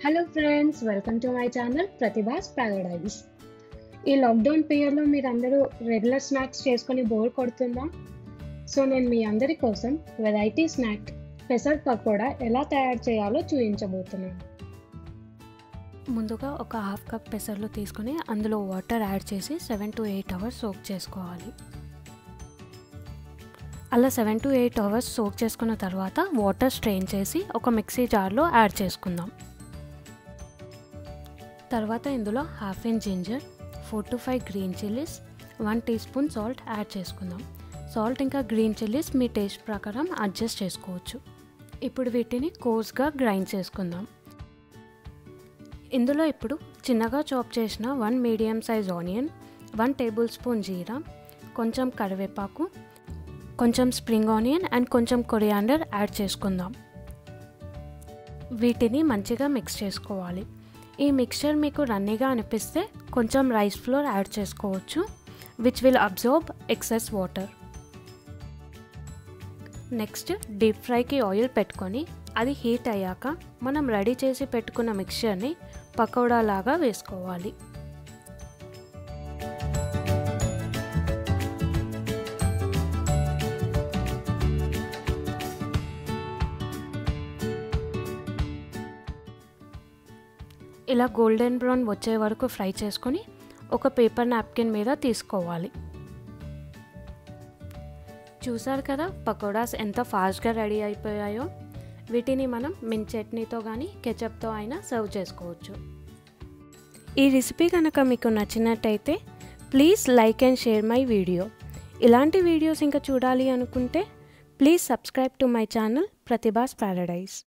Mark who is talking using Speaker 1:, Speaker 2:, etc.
Speaker 1: hello friends welcome to my channel Prathibha's paradise ఈ lockdown పీరియడ్లో మీరందరూ రెగ్యులర్ స్నాక్స్ చేసుకొని బోర్ కొడుతుందా సో నేను మీ అందరి కోసం వెరైటీ స్నాక్ పెసర్ పకోడా ఎలా తయారు చేయాలో చూపించబోతున్నాను
Speaker 2: ముందుగా ఒక హాఫ్ కప్ పెసర్లు తీసుకొని అందులో వాటర్ యాడ్ చేసి seven to eight hours soak చేసుకోవాలి అలా seven to eight hours soak చేసుకున్న తర్వాత వాటర్ స్ట్రెయిన్ చేసి ఒక మిక్సీ జార్లో యాడ్ చేసుకుందాం తర్వాత ఇందులో half inch ginger four to five green chillies one teaspoon salt add చేసుకుందాం సాల్ట్ ఇంకా గ్రీన్ చిల్లీస్ మీ టేస్ట్ ప్రకారం అడ్జస్ట్ చేసుకోవచ్చు ఇప్పుడు వీటిని కోర్స్గా గ్రైండ్ చేసుకుందాం ఇందులో ఇప్పుడు చిన్నగా చాప్ చేసిన one medium size onion one tablespoon jeera కొంచెం కరివేపాకు కొంచెం స్ప్రింగ్ ఆనియన్ అండ్ కొంచెం కొరియాండర్ యాడ్ చేసుకుందాం వీటిని మంచిగా మిక్స్ చేసుకోవాలి ఈ మిక్చర్ మీకు రన్నీగా అనిపిస్తే కొంచెం రైస్ ఫ్లోర్ యాడ్ చేసుకోవచ్చు which will absorb excess water next deep ఫ్రైకి ఆయిల్ పెట్టుకొని అది హీట్ అయ్యాక మనం రెడీ చేసి పెట్టుకున్న మిక్చర్ని పకోడా లాగా వేసుకోవాలి ఇలా గోల్డెన్ బ్రౌన్ వచ్చే వరకు ఫ్రై చేసుకొని ఒక పేపర్ నాప్కిన్ మీద తీసుకోవాలి చూసారు కదా పకోడాస్ ఎంత ఫాస్ట్గా రెడీ అయిపోయాయో వీటిని మనం మిన్ చట్నీతో కానీ కెచప్తో అయినా సర్వ్ చేసుకోవచ్చు ఈ రెసిపీ కనుక మీకు నచ్చినట్టయితే please like and share my video ఇలాంటి వీడియోస్ ఇంకా చూడాలి అనుకుంటే please subscribe to my channel Prathibha's Paradise